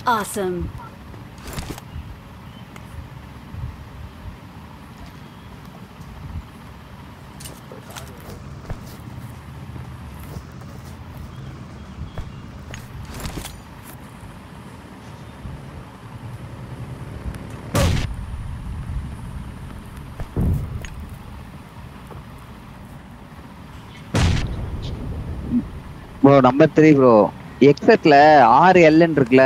Awesome. Bro number three bro எக்ஸட்ல ஆறு LN இருக்குல்ல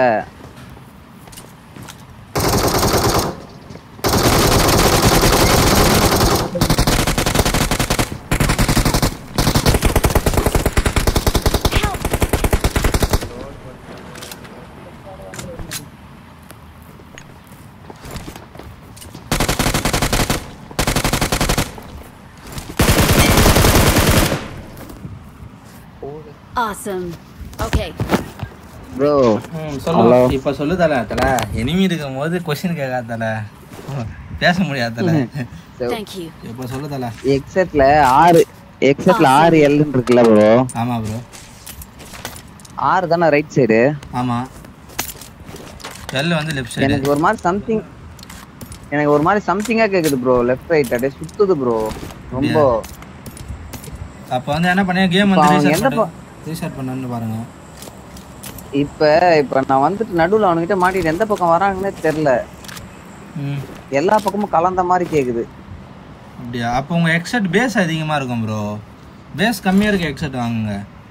Awesome. Okay. ப்ரோ ம், சொல்லு Hello. இப்ப சொல்லு தல தல எனிமி இருக்கும் போது கொஸ்டின் கேட்காத தல ம், பேச முடியாது தல Thank you. இப்ப சொல்லு தல எக்ஸட்ல ஆறு எக்ஸட்ல Awesome. ஆறு எல்என் இருக்குல்ல ப்ரோ ஆமா ப்ரோ ஆறு தானே ரைட் சைடு ஆமா எல் வந்து லெஃப்ட் சைடு எனக்கு ஒரு மாதிரி சம்திங் எனக்கு ஒரு மாதிரி சம்திங்கா கேக்குது ப்ரோ லெஃப்ட் ரைட் அப்படியே சுத்துது ப்ரோ ரொம்ப அப்ப வந்து என்ன பண்ணி கேம் இப்ப வந்து அவங்க ரீசெட் என்ன பண்ணு ரீசெட் பண்ணு பாருங்க இப்ப இப்ப நான் வந்துட்டு நடுவுல அவனுகிட்ட மாட்டிட்டு எந்த பக்கம் வராங்கன்னே தெரியல ம் எல்லா பக்கமும் கலந்த மாதிரி கேக்குது அப்படியா அப்போ உங்க எக்ஸட் பேஸ் அதிகமா இருக்கும் ப்ரோ பேஸ் கம்மியா இருக்க எக்ஸட் வாங்குங்க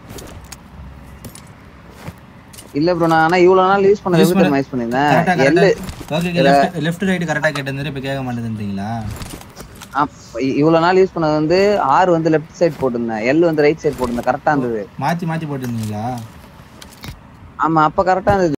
இல்ல ப்ரோ நான் ஆனா இவ்வளவு நாள் யூஸ் பண்ணது Use எப்படி பண்ண- யூஸ் பண்ணிருந்தேன் கரெக்டா எல்லு கரெக்டா ஓகே லெஃப்ட் லெஃப்ட் ரைட் கரெக்டா கேட்டிருந்தது இப்ப கேட்க மாட்டேதுன்றீங்களா இவ்வளவு நாள் யூஸ் பண்ணது வந்து ஆறு வந்து லெஃப்ட் சைடு போட்டிருந்தேன் எல் வந்து ரைட் சைடு போட்டிருந்தேன் கரெக்டா இருந்தது மாத்தி மாத்தி போட்டிருந்தீங்களா ஆமா அப்ப கரெக்டா இருந்தது